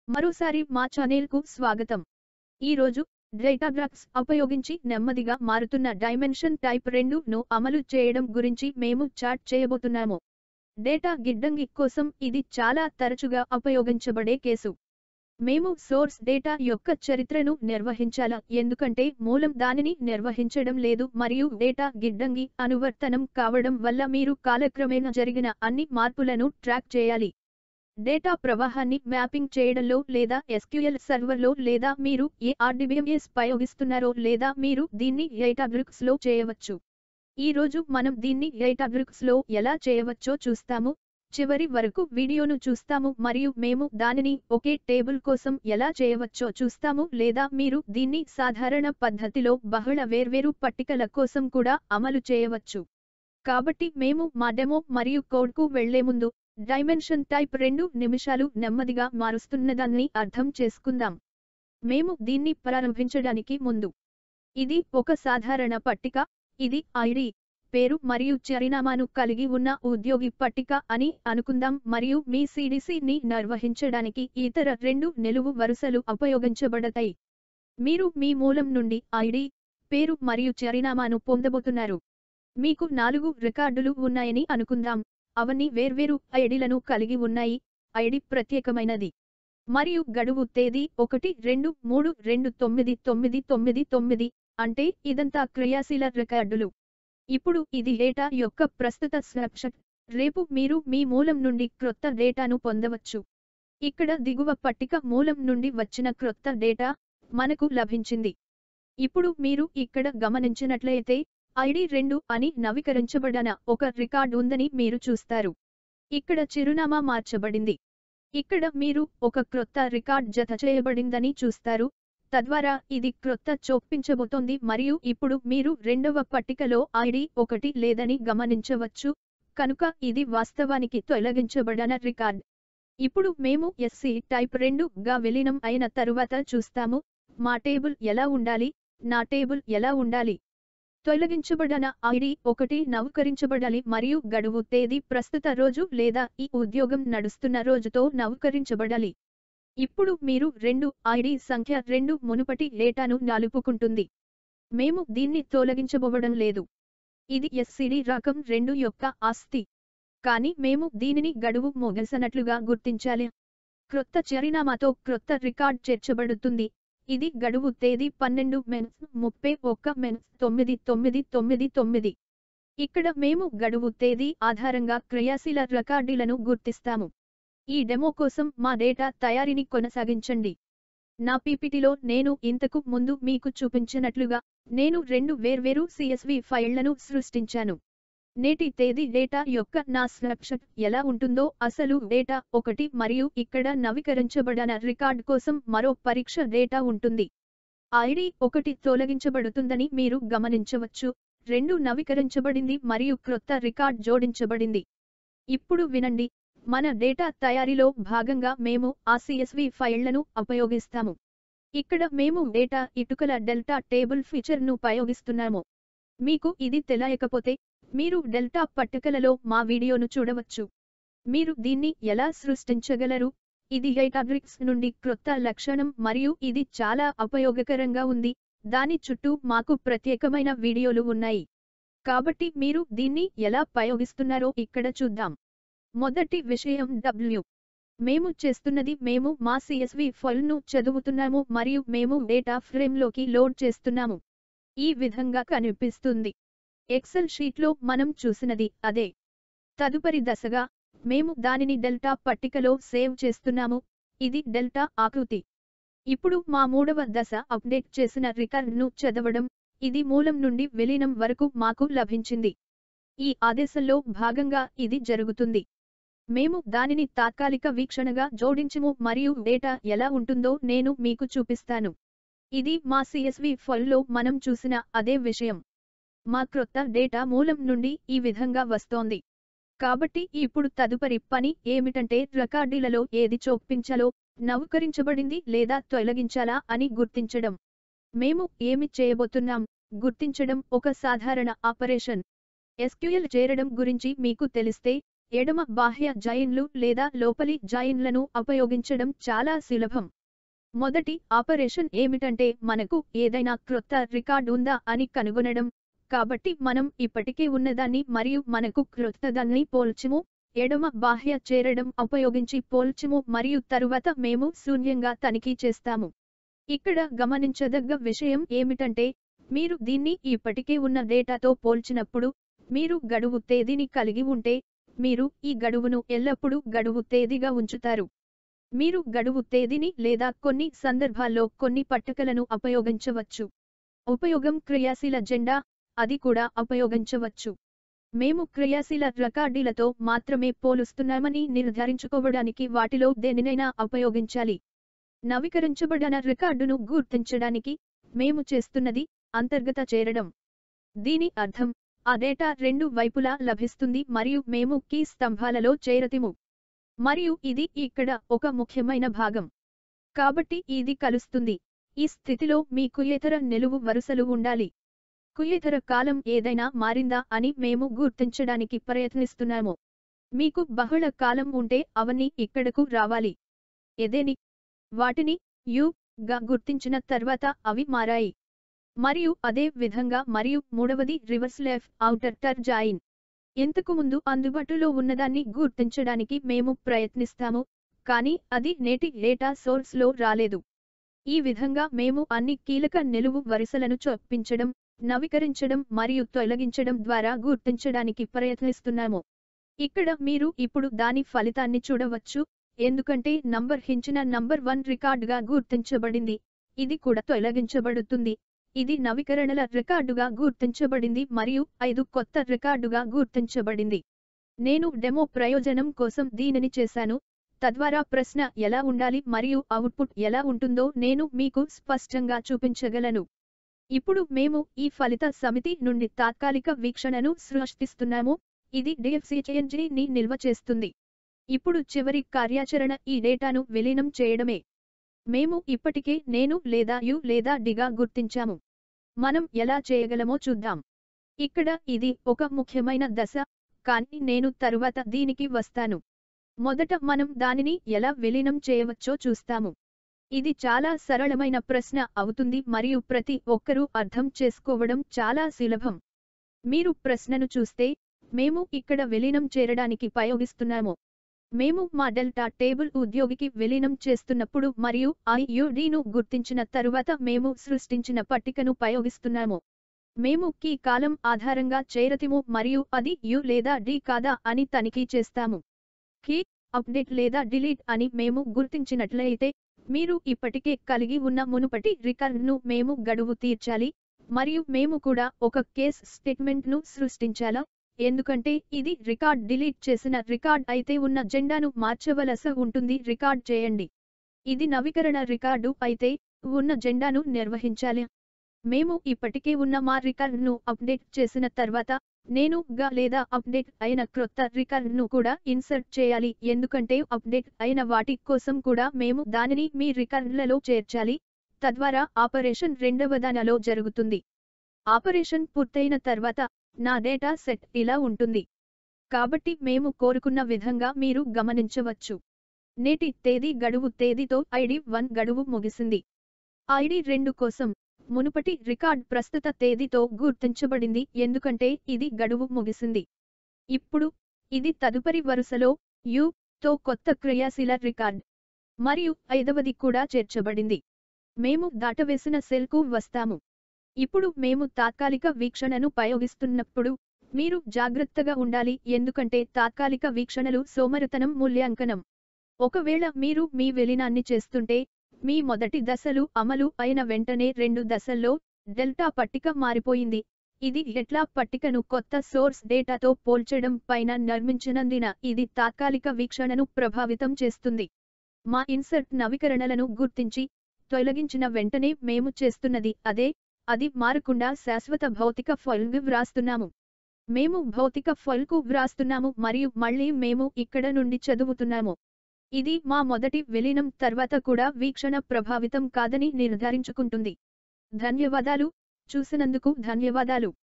మరోసారి మా ఛానల్కు స్వాగతం ఈరోజు డేటాగ్రాఫ్స్ ఉపయోగించి నెమ్మదిగా మారుతున్న డైమెన్షన్ టైప్ రెండు ను అమలు చేయడం గురించి మేము చాట్ చేయబోతున్నాము డేటా గిడ్డంగి కోసం ఇది చాలా తరచుగా ఉపయోగించబడే కేసు మేము సోర్స్ డేటా యొక్క చరిత్రను నిర్వహించాలా ఎందుకంటే మూలం దానిని నిర్వహించడం లేదు మరియు డేటా గిడ్డంగి అనువర్తనం కావడం వల్ల మీరు కాలక్రమేణా జరిగిన అన్ని మార్పులను ట్రాక్ చేయాలి డేటా ప్రవాహాన్ని మ్యాపింగ్ చేయడంలో లేదా ఎస్క్యూఎల్ సర్వర్లో లేదా మీరు ఏ ఆర్డిబిఎంఎస్ ఉపయోగిస్తున్నారో లేదా మీరు దీన్ని డేటాబ్రిక్స్ లో చేయవచ్చు ఈ రోజు మనం దీన్ని డేటాబ్రిక్స్ లో ఎలా చేయవచ్చో చూస్తాము చివరి వరకు వీడియోను చూస్తాము మరియు మేము దానిని ఒకే టేబుల్ కోసం ఎలా చేయవచ్చో చూస్తాము లేదా మీరు దీన్ని సాధారణ పద్ధతిలో బహుళ వేర్వేరు పట్టికల కోసం కూడా అమలు చేయవచ్చు కాబట్టి మేము మా డెమో మరియు కోడ్కు వెళ్లే ముందు డైమెన్షన్ టైప్ రెండు నిమిషాలు నెమ్మదిగా మారుస్తున్నదాన్ని అర్థం చేసుకుందాం మేము దీన్ని ప్రారంభించడానికి ముందు ఇది ఒక సాధారణ పట్టిక ఇది ఐడి పేరు మరియు చిరునామాను కలిగి ఉన్న ఉద్యోగి పట్టిక అని అనుకుందాం మరియు మీ సిడిసి ని నిర్వహించడానికి ఇతర రెండు నిలువు వరుసలు ఉపయోగించబడతాయి మీరు మీ మూలం నుండి ఐడి పేరు మరియు చిరునామాను పొందబోతున్నారు మీకు నాలుగు రికార్డులు ఉన్నాయని అనుకుందాం అవన్నీ వేర్వేరు ఐడిలను కలిగి ఉన్నాయి ఐడి ప్రత్యేకమైనది మరియు గడువు తేదీ ఒకటి రెండు మూడు రెండు తొమ్మిది తొమ్మిది తొమ్మిది తొమ్మిది అంటే ఇదంతా క్రియాశీల రికార్డులు ఇప్పుడు ఇది డేటా యొక్క ప్రస్తుత స్నాప్షాట్ రేపు మీరు మీ మూలం నుండి క్రొత్త డేటాను పొందవచ్చు ఇక్కడ దిగువ పట్టిక మూలం నుండి వచ్చిన క్రొత్త డేటా మనకు లభించింది ఇప్పుడు మీరు ఇక్కడ గమనించినట్లయితే ఐడి రెండు అని నవీకరించబడిన ఒక రికార్డ్ ఉందని మీరు చూస్తారు ఇక్కడ చిరునామా మార్చబడింది ఇక్కడ మీరు ఒక క్రొత్త రికార్డ్ జత చేయబడిందని చూస్తారు తద్వారా ఇది క్రొత్త చొప్పించబోతోంది మరియు ఇప్పుడు మీరు రెండవ పట్టికలో ఐడి ఒకటి లేదని గమనించవచ్చు కనుక ఇది వాస్తవానికి తొలగించబడిన రికార్డ్ ఇప్పుడు మేము ఎస్సి టైప్ రెండు గా విలీనం అయిన తరువాత చూస్తాము మా టేబుల్ ఎలా ఉండాలి నా టేబుల్ ఎలా ఉండాలి తొలగించబడిన ఐడి ఒకటి నవీకరించబడాలి మరియు గడువు తేదీ ప్రస్తుత రోజు లేదా ఈ ఉద్యోగం నడుస్తున్న రోజుతో నవీకరించబడాలి ఇప్పుడు మీరు రెండు ఐడి సంఖ్య రెండు మునుపటి డేటాను నలుపుకుంటుంది మేము దీన్ని తొలగించబోవడం లేదు ఇది ఎస్సిడి రకం రెండు యొక్క ఆస్తి కానీ మేము దీనిని గడువు ముగిసినట్లుగా గుర్తించాలి క్రొత్త చిరునామాతో క్రొత్త రికార్డ్ చేర్చబడుతుంది ఇది గడువు తేదీ పన్నెండు మెన్స్ ముప్పై ఒక్క మెన్స్ తొమ్మిది తొమ్మిది తొమ్మిది తొమ్మిది ఇక్కడ మేము గడువు తేదీ ఆధారంగా క్రియాశీల రికార్డులను గుర్తిస్తాము ఈ డెమో కోసం మా డేటా తయారీని కొనసాగించండి నా పీపీటీలో నేను ఇంతకు ముందు మీకు చూపించినట్లుగా నేను రెండు వేర్వేరు సిఎస్వి ఫైళ్లను సృష్టించాను నేటి తేదీ డేటా యొక్క నా స్నాప్షాట్ ఎలా ఉంటుందో అసలు డేటా ఒకటి మరియు ఇక్కడ నవీకరించబడిన రికార్డ్ కోసం మరో పరీక్ష డేటా ఉంటుంది ఐడి ఒకటి తొలగించబడుతుందని మీరు గమనించవచ్చు రెండు నవీకరించబడింది మరియు క్రొత్త రికార్డ్ జోడించబడింది ఇప్పుడు వినండి మన డేటా తయారీలో భాగంగా మేము ఆ సిఎస్వి ఫైళ్లను ఉపయోగిస్తాము ఇక్కడ మేము డేటా ఇటుకల డెల్టా టేబుల్ ఫీచర్ను ఉపయోగిస్తున్నాము మీకు ఇది తెలియకపోతే మీరు డెల్టా పట్టికలలో మా వీడియోను చూడవచ్చు మీరు దీన్ని ఎలా సృష్టించగలరు ఇది డేటాబ్రిక్స్ నుండి క్రొత్త లక్షణం మరియు ఇది చాలా ఉపయోగకరంగా ఉంది దాని చుట్టూ మాకు ప్రత్యేకమైన వీడియోలు ఉన్నాయి కాబట్టి మీరు దీన్ని ఎలా ఉపయోగిస్తున్నారో ఇక్కడ చూద్దాం మొదటి విషయం డబ్ల్యూ మేము చేస్తున్నది మేము మా సిఎస్వి ఫైల్ను చదువుతున్నాము మరియు మేము డేటా ఫ్రేమ్లోకి లోడ్ చేస్తున్నాము ఈ విధంగా కనిపిస్తుంది ఎక్సెల్ షీట్లో మనం చూసినది అదే తదుపరి దశగా మేము దానిని డెల్టా పట్టికలో సేవ్ చేస్తున్నాము ఇది డెల్టా ఆకృతి ఇప్పుడు మా మూడవ దశ అప్డేట్ చేసిన రికార్డ్ను చదవడం ఇది మూలం నుండి విలీనం వరకు మాకు లభించింది ఈ ఆదేశంలో భాగంగా ఇది జరుగుతుంది మేము దానిని తాత్కాలిక వీక్షణగా జోడించము మరియు డేటా ఎలా ఉంటుందో నేను మీకు చూపిస్తాను ఇది మా సిఎస్వి ఫైల్లో మనం చూసిన అదే విషయం మా క్రొత్త డేటా మూలం నుండి ఈ విధంగా వస్తోంది కాబట్టి ఇప్పుడు తదుపరి పని ఏమిటంటే రికార్డులలో ఏది చొప్పించాలో నవీకరించబడింది లేదా తొలగించాలా అని గుర్తించడం మేము ఏమి చేయబోతున్నాం గుర్తించడం ఒక సాధారణ ఆపరేషన్ ఎస్క్యూఎల్ చేరడం గురించి మీకు తెలిస్తే ఎడమ బాహ్య జాయిన్లు లేదా లోపలి జాయిన్లను ఉపయోగించడం చాలా సులభం మొదటి ఆపరేషన్ ఏమిటంటే మనకు ఏదైనా క్రొత్త రికార్డ్ ఉందా అని కనుగొనడం కాబట్టి మనం ఇప్పటికే ఉన్నదాన్ని మరియు మనకు క్రొత్తదాన్ని పోల్చుము ఎడమ బాహ్య చేరడం ఉపయోగించి పోల్చుము మరియు తరువాత మేము శూన్యంగా తనిఖీ చేస్తాము ఇక్కడ గమనించదగ్గ విషయం ఏమిటంటే మీరు దీన్ని ఇప్పటికే ఉన్న డేటాతో పోల్చినప్పుడు మీరు గడువు తేదీని కలిగి ఉంటే మీరు ఈ గడువును ఎల్లప్పుడూ గడువు తేదీగా ఉంచుతారు మీరు గడువు తేదీని లేదా కొన్ని సందర్భాల్లో కొన్ని పట్టికలను ఉపయోగించవచ్చు ఉపయోగం క్రియాశీల జెండా అది కూడా ఉపయోగించవచ్చు మేము క్రియాశీల రికార్డులతో మాత్రమే పోలుస్తున్నామని నిర్ధారించుకోవడానికి వాటిలో దేనినైనా ఉపయోగించాలి నవీకరించబడిన రికార్డును గుర్తించడానికి మేము చేస్తున్నది అంతర్గత చేరడం దీని అర్థం ఆ డేటా రెండు వైపులా లభిస్తుంది మరియు మేము కీ స్తంభాలలో చేరతిము మరియు ఇది ఇక్కడ ఒక ముఖ్యమైన భాగం కాబట్టి ఇది కలుస్తుంది ఈ స్థితిలో మీకు ఇతర నిలువు వరుసలు ఉండాలి కుయేతర కాలం ఏదైనా మారిందా అని మేము గుర్తించడానికి ప్రయత్నిస్తున్నాము మీకు బహుళ కాలం ఉంటే అవన్నీ ఇక్కడకు రావాలి ఎదేని వాటిని యు గా గుర్తించిన తర్వాత అవి మారాయి మరియు అదే విధంగా మరియు మూడవది రివర్స్ లెఫ్ట్ ఔటర్ టర్ జాయిన్ ఇంతకు ముందు అందుబాటులో ఉన్నదాన్ని గుర్తించడానికి మేము ప్రయత్నిస్తాము కానీ అది నేటి డేటా సోర్స్ లో రాలేదు ఈ విధంగా మేము అన్ని కీలక నిలువు వరుసలను చొప్పించడం నవీకరించడం మరియు తొలగించడం ద్వారా గుర్తించడానికి ప్రయత్నిస్తున్నాము ఇక్కడ మీరు ఇప్పుడు దాని ఫలితాన్ని చూడవచ్చు ఎందుకంటే నంబర్ హించిన నంబర్ వన్ రికార్డుగా గుర్తించబడింది ఇది కూడా తొలగించబడుతుంది ఇది నవీకరణల రికార్డుగా గుర్తించబడింది మరియు ఐదు కొత్త రికార్డుగా గుర్తించబడింది నేను డెమో ప్రయోజనం కోసం దీనిని చేశాను తద్వారా ప్రశ్న ఎలా ఉండాలి మరియు అవుట్పుట్ ఎలా ఉంటుందో నేను మీకు స్పష్టంగా చూపించగలను ఇప్పుడు మేము ఈ ఫలిత సమితి నుండి తాత్కాలిక వీక్షణను సృష్టిస్తున్నాము ఇది DFCJNG ని నిల్వ చేస్తుంది ఇప్పుడు చివరి కార్యాచరణ ఈ డేటాను విలీనం చేయడమే మేము ఇప్పటికే నేను లేదా యు లేదా డిగా గుర్తించాము మనం ఎలా చేయగలమో చూద్దాం ఇక్కడ ఇది ఒక ముఖ్యమైన దశ కానీ నేను తరువాత దీనికి వస్తాను మొదట మనం దానిని ఎలా విలీనం చేయవచ్చో చూస్తాము ఇది చాలా సరళమైన ప్రశ్న అవుతుంది మరియు ప్రతి ఒక్కరూ అర్థం చేసుకోవడం చాలా సులభం మీరు ప్రశ్నను చూస్తే మేము ఇక్కడ విలీనం చేరడానికి ఉపయోగిస్తున్నాము మేము మా డెల్టా టేబుల్ ఉద్యోగికి విలీనం చేస్తున్నప్పుడు మరియు ఐయుడిను గుర్తించిన తరువాత మేము సృష్టించిన పట్టికను ఉపయోగిస్తున్నాము మేము కీ కాలం ఆధారంగా చేరతిము మరియు అది యు లేదా డి కాదా అని తనిఖీ చేస్తాము కీ అప్డేట్ లేదా డిలీట్ అని మేము గుర్తించినట్లయితే మీరు ఇప్పటికే కలిగి ఉన్న మునుపటి రికార్డును మేము గడువు తీర్చాలి మరియు మేము కూడా ఒక కేస్ స్టేట్మెంట్ను సృష్టించాలా ఎందుకంటే ఇది రికార్డ్ డిలీట్ చేసిన రికార్డ్ అయితే ఉన్న జెండాను మార్చవలస ఉంటుంది రికార్డ్ చేయండి ఇది నవీకరణ రికార్డు అయితే ఉన్న జెండాను నిర్వహించాలి మేము ఇప్పటికే ఉన్న మా రికార్డును అప్డేట్ చేసిన తర్వాత నేను గా లేదా అప్డేట్ అయిన క్రొత్త రికార్డును కూడా ఇన్సర్ట్ చేయాలి ఎందుకంటే అప్డేట్ అయిన వాటి కోసం కూడా మేము దానిని మీ రికార్డులలో చేర్చాలి తద్వారా ఆపరేషన్ రెండవ దానిలో జరుగుతుంది ఆపరేషన్ పూర్తయిన తర్వాత నా డేటా సెట్ ఇలా ఉంటుంది కాబట్టి మేము కోరుకున్న విధంగా మీరు గమనించవచ్చు నేటి తేదీ గడువు తేదీతో ఐడి వన్ గడువు ముగిసింది ఐడి రెండు కోసం మునుపటి రికార్డ్ ప్రస్తుత తేదీతో గుర్తించబడింది ఎందుకంటే ఇది గడువు ముగిసింది ఇప్పుడు ఇది తదుపరి వరుసలో యు తో కొత్త క్రియాశీల రికార్డ్ మరియు ఐదవది కూడా చేర్చబడింది మేము దాటవేసిన సెల్కు వస్తాము ఇప్పుడు మేము తాత్కాలిక వీక్షణను ఉపయోగిస్తున్నప్పుడు మీరు జాగ్రత్తగా ఉండాలి ఎందుకంటే తాత్కాలిక వీక్షణలు సోమరితనం మూల్యాంకనం ఒకవేళ మీరు మీ విలీనాన్ని చేస్తుంటే మీ మొదటి దశలు అమలు అయిన వెంటనే రెండు దశల్లో డెల్టా పట్టిక మారిపోయింది ఇది ఎట్లా పట్టికను కొత్త సోర్స్ డేటాతో పోల్చడం పైన నిర్మించినందున ఇది తాత్కాలిక వీక్షణను ప్రభావితం చేస్తుంది మా ఇన్సర్ట్ నవీకరణలను గుర్తించి తొలగించిన వెంటనే మేము చేస్తున్నది అదే అది మారకుండా శాశ్వత భౌతిక ఫైల్ను వ్రాస్తున్నాము మేము భౌతిక ఫైల్కు వ్రాస్తున్నాము మరియు మళ్ళీ మేము ఇక్కడ నుండి చదువుతున్నాము ఇది మా మొదటి విలీనం తర్వాత కూడా వీక్షణ ప్రభావితం కాదని నిర్ధారించుకుంటుంది ధన్యవాదాలు చూసినందుకు ధన్యవాదాలు